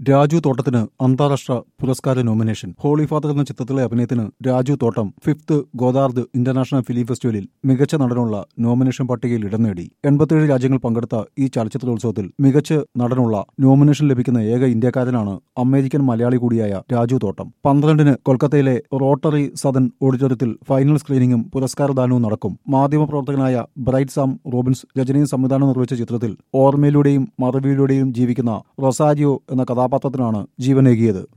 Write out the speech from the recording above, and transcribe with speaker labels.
Speaker 1: രാജു തോട്ടത്തിന് അന്താരാഷ്ട്ര പുരസ്കാര nomination holy father എന്ന ചിത്രത്തിലെ അഭിനയത്തിന് രാജു തോട്ടം ഫിഫ്ത്ത് ഗോദാർദ് ഇന്റർനാഷണൽ ഫിലിം ഫെസ്റ്റിവലിൽ മികച്ച നടനുള്ള നോമിനേഷൻ പട്ടികയിൽ ഇടം നേടി എൺപത്തിയേഴ് രാജ്യങ്ങൾ പങ്കെടുത്ത ഈ ചലച്ചിത്രോത്സവത്തിൽ മികച്ച നടനുള്ള നോമിനേഷൻ ലഭിക്കുന്ന ഏക ഇന്ത്യക്കാരനാണ് അമേരിക്കൻ മലയാളി കൂടിയായ രാജു തോട്ടം പന്ത്രണ്ടിന് കൊൽക്കത്തയിലെ റോട്ടറി സദൻ ഓഡിറ്റോറിയത്തിൽ ഫൈനൽ സ്ക്രീനിംഗും പുരസ്കാരദാനവും നടക്കും മാധ്യമപ്രവർത്തകനായ ബ്രൈറ്റ് സാം റോബിൻസ് രചനയും സംവിധാനം നിർവഹിച്ച ചിത്രത്തിൽ ഓർമ്മയിലൂടെയും മറവിയിലൂടെയും ജീവിക്കുന്ന റൊസാരിയോ എന്ന കഥാപാത്രത്തിനാണ് ജീവനേകിയത്